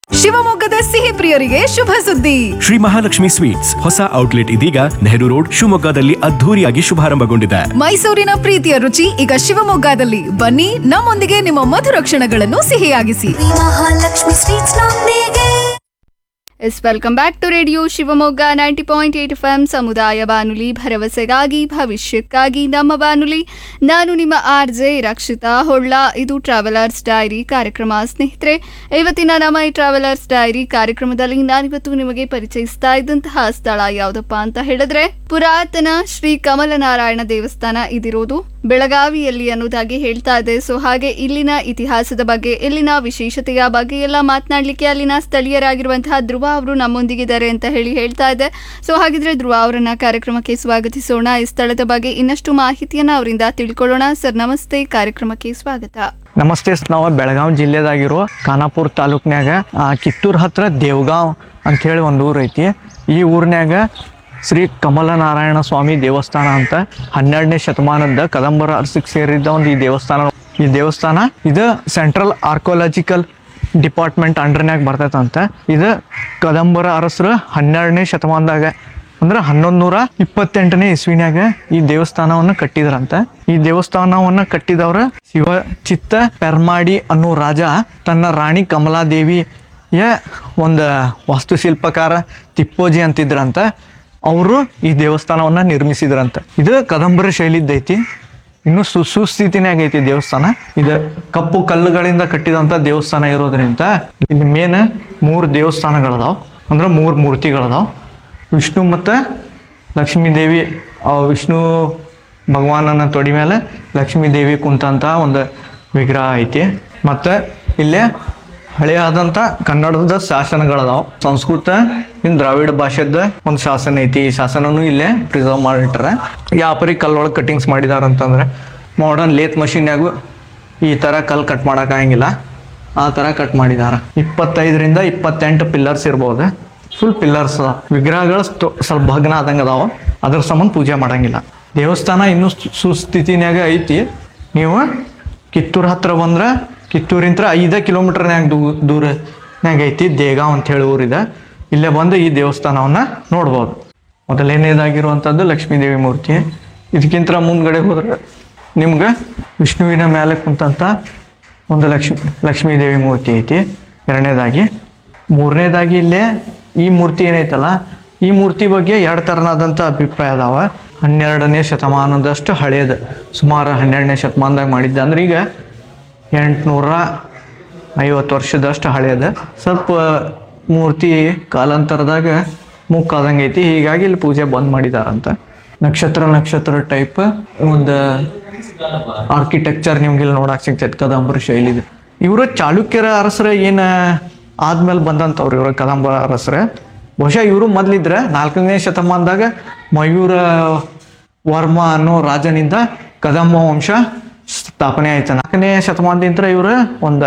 ಶಿವಮೊಗ್ಗದ ಸಿಹಿ ಪ್ರಿಯರಿಗೆ ಶುಭ ಸುದ್ದಿ ಶ್ರೀ ಮಹಾಲಕ್ಷ್ಮಿ ಸ್ವೀಟ್ಸ್ ಹೊಸ ಔಟ್ಲೆಟ್ ಇದೀಗ ನೆಹರು ರೋಡ್ ಶಿವಮೊಗ್ಗದಲ್ಲಿ ಅದ್ಧೂರಿಯಾಗಿ ಶುಭಾರಂಭಗೊಂಡಿದೆ ಮೈಸೂರಿನ ಪ್ರೀತಿಯ ರುಚಿ ಈಗ ಶಿವಮೊಗ್ಗದಲ್ಲಿ ಬನ್ನಿ ನಮ್ಮೊಂದಿಗೆ ನಿಮ್ಮ ಮಧುರ ಕ್ಷಣಗಳನ್ನು ಸಿಹಿಯಾಗಿಸಿ ಶ್ರೀ ಮಹಾಲಕ್ಷ್ಮಿ ಸ್ವೀಟ್ಸ್ ನೊಂದಿಗೆ yes welcome back to radio Shivamogga ninety point eight F M ಸಮುದಾಯ ಬಾನುಲಿ ಭರವಸೆಗಾಗಿ ಭವಿಷ್ಯಕ್ಕಾಗಿ ನಮ್ಮ ಬಾನುಲಿ ನಾನು ನಿಮ್ಮ ಆರ್ ಜೆ ರಕ್ಷಿತಾ ಹೊಳ್ಳ ಇದು ಟ್ರಾವೆಲರ್ಸ್ ಡೈರಿ ಕಾರ್ಯಕ್ರಮ ಸ್ನೇಹಿತರೆ ಇವತ್ತಿನ ನಮ್ಮ ಈ ಟ್ರಾವೆಲರ್ಸ್ ಡೈರಿ ಕಾರ್ಯಕ್ರಮದಲ್ಲಿ ನಾನಿವತ್ತು ನಿಮಗೆ ಪರಿಚಯಿಸ್ತಾ ಇದ್ದಂತಹ ಸ್ಥಳ ಯಾವುದಪ್ಪ ಅಂತ ಹೇಳಿದ್ರೆ ಪುರಾತನ ಶ್ರೀ ಕಮಲನಾರಾಯಣ ದೇವಸ್ಥಾನ ಇದಿರೋದು ಬೆಳಗಾವಿಯಲ್ಲಿ ಅನ್ನೋದಾಗಿ ಹೇಳ್ತಾ ಇದೆ ಸೊ ಹಾಗೆ ಇಲ್ಲಿನ ಇತಿಹಾಸದ ಬಗ್ಗೆ ಇಲ್ಲಿನ ವಿಶೇಷತೆಯ ಬಗ್ಗೆ ಎಲ್ಲ ಮಾತನಾಡಲಿಕ್ಕೆ ಅಲ್ಲಿನ ಸ್ಥಳೀಯರಾಗಿರುವಂತಹ ಧ್ರುವ ಅವರು ನಮ್ಮೊಂದಿಗಿದ್ದಾರೆ ಅಂತ ಹೇಳಿ ಹೇಳ್ತಾ ಇದೆ ಸೊ ಹಾಗಿದ್ರೆ ಧ್ರುವ ಅವರನ್ನ ಕಾರ್ಯಕ್ರಮಕ್ಕೆ ಸ್ವಾಗತಿಸೋಣ ಈ ಸ್ಥಳದ ಬಗ್ಗೆ ಇನ್ನಷ್ಟು ಮಾಹಿತಿಯನ್ನ ಅವರಿಂದ ತಿಳ್ಕೊಳ್ಳೋಣ ಸರ್ ನಮಸ್ತೆ ಕಾರ್ಯಕ್ರಮಕ್ಕೆ ಸ್ವಾಗತ ನಮಸ್ತೆ ನಾವು ಬೆಳಗಾವಿ ಜಿಲ್ಲೆದಾಗಿರೋ ಖಾನಾಪುರ ತಾಲೂಕ್ನ್ಯಾಗ ಆ, ಕಿತ್ತೂರ್ ಹತ್ರ ದೇವಗಾಂವ್ ಅಂಥೇಳಿ ಒಂದು ಊರು ಐತಿ ಈ ಊರಿನ್ಯಾಗ ಶ್ರೀ ಕಮಲನಾರಾಯಣ ಸ್ವಾಮಿ ದೇವಸ್ಥಾನ ಅಂತ ಹನ್ನೆರಡನೇ ಶತಮಾನದ ಕದಂಬರ ಅರಸಿಗೆ ಸೇರಿದ್ದ ಒಂದು ಈ ದೇವಸ್ಥಾನ ಈ ದೇವಸ್ಥಾನ ಇದು ಸೆಂಟ್ರಲ್ ಆರ್ಕೋಲಾಜಿಕಲ್ ಡಿಪಾರ್ಟ್ಮೆಂಟ್ ಅಂಡರ್ನ್ಯಾಗ ಬರ್ತೈತಂತ ಇದು ಕದಂಬರ ಅರಸರು ಹನ್ನೆರಡನೇ ಶತಮಾನದಾಗ ಅಂದ್ರೆ ಹನ್ನೊಂದು ನೂರ ಇಪ್ಪತ್ತೆಂಟನೇ ಇಸ್ವಿನ್ಯಾಗ ಈ ದೇವಸ್ಥಾನವನ್ನು ಕಟ್ಟಿದ್ರಂತ ಈ ದೇವಸ್ಥಾನವನ್ನ ಕಟ್ಟಿದವ್ರ ಶಿವ ಚಿತ್ತ ಪೆರ್ಮಾಡಿ ಅನ್ನೋ ರಾಜ ತನ್ನ ರಾಣಿ ಕಮಲಾದೇವಿಯ ಒಂದು ವಾಸ್ತುಶಿಲ್ಪಕಾರ ತಿಪ್ಪೋಜಿ ಅಂತಿದ್ರಂತ ಅವರು ಈ ದೇವಸ್ಥಾನವನ್ನ ನಿರ್ಮಿಸಿದ್ರಂತ ಇದು ಕದಂಬರ ಶೈಲಿದ್ದೈತಿ ಇನ್ನು ಸು ಸುಸ್ಥಿತಿನಾಗ ಐತಿ ದೇವಸ್ಥಾನ ಇದು ಕಪ್ಪು ಕಲ್ಲುಗಳಿಂದ ಕಟ್ಟಿದಂತ ದೇವಸ್ಥಾನ ಇರೋದ್ರಿಂದ ಇಲ್ಲಿ ಮೇನ್ ಮೂರು ದೇವಸ್ಥಾನಗಳದಾವ್ ಅಂದ್ರೆ ಮೂರು ಮೂರ್ತಿಗಳದಾವ್ ವಿಷ್ಣು ಮತ್ತು ಲಕ್ಷ್ಮೀ ದೇವಿ ಆ ವಿಷ್ಣು ಭಗವಾನನ ತೊಡಿ ಮೇಲೆ ಲಕ್ಷ್ಮೀ ದೇವಿ ಕುಂತಂತ ಒಂದು ವಿಗ್ರಹ ಐತಿ ಮತ್ತು ಇಲ್ಲೇ ಹಳೆಯಾದಂಥ ಕನ್ನಡದ ಶಾಸನಗಳದಾವ ಸಂಸ್ಕೃತ ಇನ್ ದ್ರಾವಿಡ ಭಾಷೆದ ಒಂದು ಶಾಸನ ಐತಿ ಈ ಶಾಸನನು ಇಲ್ಲೇ ಪ್ರಿಸರ್ವ್ ಮಾಡಿಟ್ಟಾರ ಯಾವ ಪರಿ ಕಲ್ಲೊಳಗೆ ಕಟ್ಟಿಂಗ್ಸ್ ಮಾಡಿದಾರ ಅಂತಂದ್ರೆ ಮಾಡರ್ನ್ ಲೇತ್ ಮಷೀನ್ಯಾಗು ಈ ಥರ ಕಲ್ಲು ಕಟ್ ಮಾಡೋಕ್ಕಾಗಂಗಿಲ್ಲ ಆ ಥರ ಕಟ್ ಮಾಡಿದಾರ ಇಪ್ಪತ್ತೈದರಿಂದ ಇಪ್ಪತ್ತೆಂಟು ಪಿಲ್ಲರ್ಸ್ ಇರ್ಬೋದು ಫುಲ್ ಪಿಲ್ಲರ್ಸ್ ವಿಗ್ರಹಗಳು ಸ್ಟೊ- ಸ್ವಲ್ಪ ಭಗ್ನ ಆದಂಗೆ ಅದಾವ ಅದ್ರ ಸಂಬಂಧ ಪೂಜೆ ಮಾಡಂಗಿಲ್ಲ ದೇವಸ್ಥಾನ ಇನ್ನೂ ಸು- ಸುಸ್ಥಿತಿನ್ಯಾಗ ಐತಿ ನೀವು ಕಿತ್ತೂರು ಹತ್ರ ಬಂದ್ರೆ ಕಿತ್ತೂರಿಂತ್ರ ಐದ ಕಿಲೋಮೀಟರ್ನ್ಯಾಗ ದೂ ದೂರನ್ಯಾಗ ಐತಿ ದೇಗಾಂವ್ ಅಂತ ಹೇಳಿ ಊರಿದೆ ಇಲ್ಲೇ ಬಂದು ಈ ದೇವಸ್ಥಾನವನ್ನ ನೋಡ್ಬೋದು ಮೊದಲನೇದಾಗಿರುವಂಥದ್ದು ಲಕ್ಷ್ಮೀದೇವಿ ಮೂರ್ತಿ ಇದಕ್ಕಿಂತ ಮುಂದ್ಗಡೆ ಹೋದ್ರೆ ನಿಮ್ಗೆ ವಿಷ್ಣುವಿನ ಮೇಲೆ ಕುಂತಂತ ಒಂದು ಲಕ್ಷ್ಮಿ ಲಕ್ಷ್ಮೀದೇವಿ ಮೂರ್ತಿ ಐತಿ ಎರಡನೇದಾಗಿ ಮೂರನೇದಾಗಿ ಇಲ್ಲೇ ಈ ಮೂರ್ತಿ ಏನೈತಲ್ಲ ಈ ಮೂರ್ತಿ ಬಗ್ಗೆ ಎರಡು ಥರನಾದಂಥ ಅಭಿಪ್ರಾಯ ಅದಾವ ಹನ್ನೆರಡನೇ ಶತಮಾನದಷ್ಟು ಹಳೇದು ಸುಮಾರು ಹನ್ನೆರಡನೇ ಶತಮಾನದಾಗ ಮಾಡಿದ್ದೆ ಅಂದ್ರೆ ಈಗ ಎಂಟುನೂರ ಐವತ್ತು ವರ್ಷದಷ್ಟು ಹಳೇದು ಸ್ವಲ್ಪ ಮೂರ್ತಿ ಕಾಲಾಂತರದಾಗ ಮುಕ್ಕಾದಂಗೆ ಐತಿ ಹೀಗಾಗಿ ಇಲ್ಲಿ ಪೂಜೆ ಬಂದ್ ಮಾಡಿದಾರಂತ ನಕ್ಷತ್ರ ನಕ್ಷತ್ರ ಟೈಪ್ ಒಂದು ಆರ್ಕಿಟೆಕ್ಚರ್ ನಿಮ್ಗೆ ಇಲ್ಲಿ ನೋಡಕ್ ಸಿಗ್ತೈತೆ ಕದಂಬರ ಶೈಲಿದು ಇವರು ಚಾಲುಕ್ಯರ ಅರಸರ ಏನು ಆದ್ಮೇಲೆ ಬಂದಂಥವ್ರು ಇವರು ಕದಂಬರ ಅರಸರ ಬಹುಶಃ ಇವರು ಮೊದ್ಲಿದ್ರೆ ನಾಲ್ಕನೇ ಶತಮಾನದಾಗ ಮಯೂರ ವರ್ಮ ಅನ್ನೋ ರಾಜನಿಂದ ಕದಂಬ ವಂಶ ಸ್ಥಾಪನೆ ಆಯ್ತು ನಾಲ್ಕನೇ ಶತಮಾನದಿಂದ ಇವರು ಒಂದು